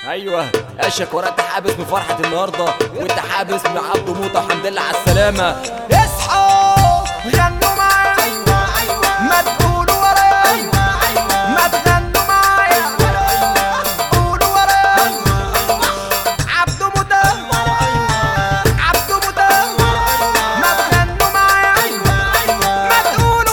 ايوه اشك ورقت حابس من فرحه النهارده وانت حابس من عبده موته الحمد لله على السلامه اصحوا غنوا معايا ايوه ايوه ما تقولوا ورايا ايوه ايوه ما تغنوا معايا قولوا ورايا عبده موتى عبده موتى ما تغنوا معايا ما تقولوا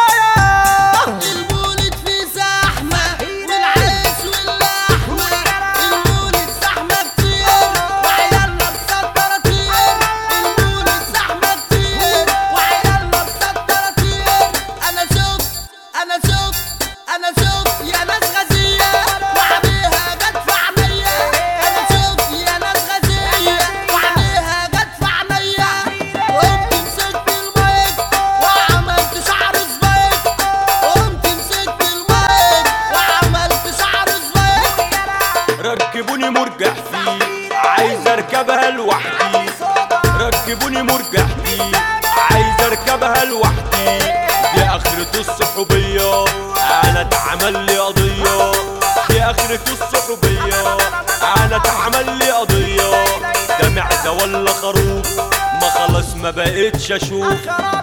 ورايا المولد فيه زحمة والعيش واللحمة المولد زحمة كتير وعيالنا مسطرة طير المولد زحمة كتير وعيالنا مسطرة طير أنا شفت أنا شفت أنا شفت يا ناس غزية وعليها جت في عينيا أنا شفت يا ناس غزية وعليها جت في عينيا قمت مسكت المايك وعملت شعر سبايك قمت مسكت المايك وعملت شعر سبايك ركبوني مرجح فيه عايز اركبها لوحدي ركبوني مرجح فيه عايز اركبها لوحدي دي اخرة الصحوبية انا اتعمل لي قضية دي اخرة الصحوبية انا اتعمل لي قضية ده معزة ولا خروف ما خلاص ما بقتش اشوف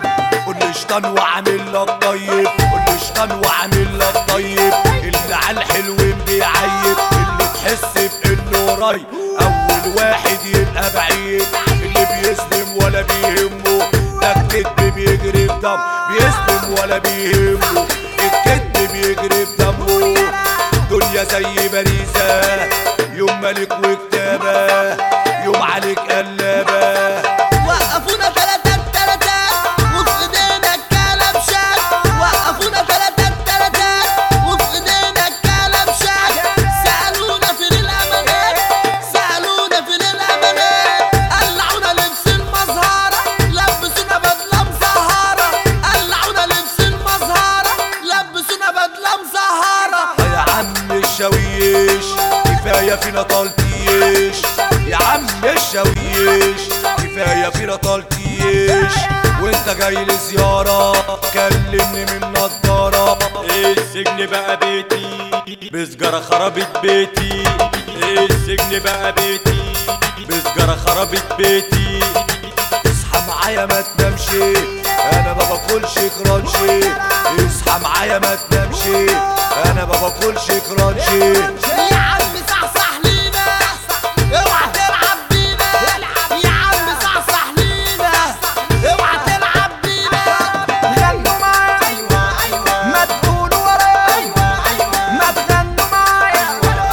كل شيطان وعامل لك طيب كل شيطان وعامل لك طيب اللي على الحلوين بيعيب اللي تحس بانه قريب اول واحد يبقى بعيد اللي بيسلم ولا بيهمه ده الكدب بيجري بدم بيسلم ولا بيهمه الكدب بيجري بدمه دنيا زي باريسة يوم ملك وكتابة يوم عليك قلابة وقفونا تلاتة تلاتة وفي ايدينا الكلام شاك وقفونا تلاتة تلاتة وفي ايدينا الكلام شاك سألونا فين الأمانات سألونا فين الأمانات قلعونا لبس المزهرة لبسونا بدلة مزهرة قلعونا لبس المزهرة لبسونا بدلة مزهرة يا عم الشاويش كفاية فينا تلطيش يا عم الشاويش كفاية فينا تلطيش وانت جاي لزيارة كلمني من نضارة السجن بقى بيتي بسجارة خربت بيتي السجن بقى بيتي بسجارة خربت بيتي اصحى معايا ما تنامش انا ما باكلش كرانشي اصحى معايا ما تنامش انا ما باكلش كرانشي يا عم صحصح لينا اوعى تلعب بينا يا عم صحصح لينا اوعى تلعب بينا غنوا معايا ما تقولوا ورايا ما تغنوا معايا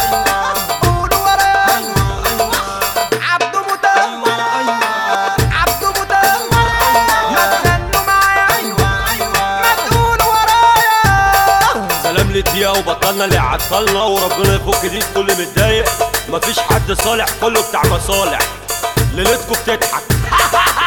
قولوا ورايا عبده موتى عبده موتى ما تغنوا معايا ما تقولوا ورايا سلام للدقيقة وبطلنا اللي عطلنا وربنا يفك دي كل متضايق مفيش حد صالح كله بتاع مصالح ليلتكم بتضحك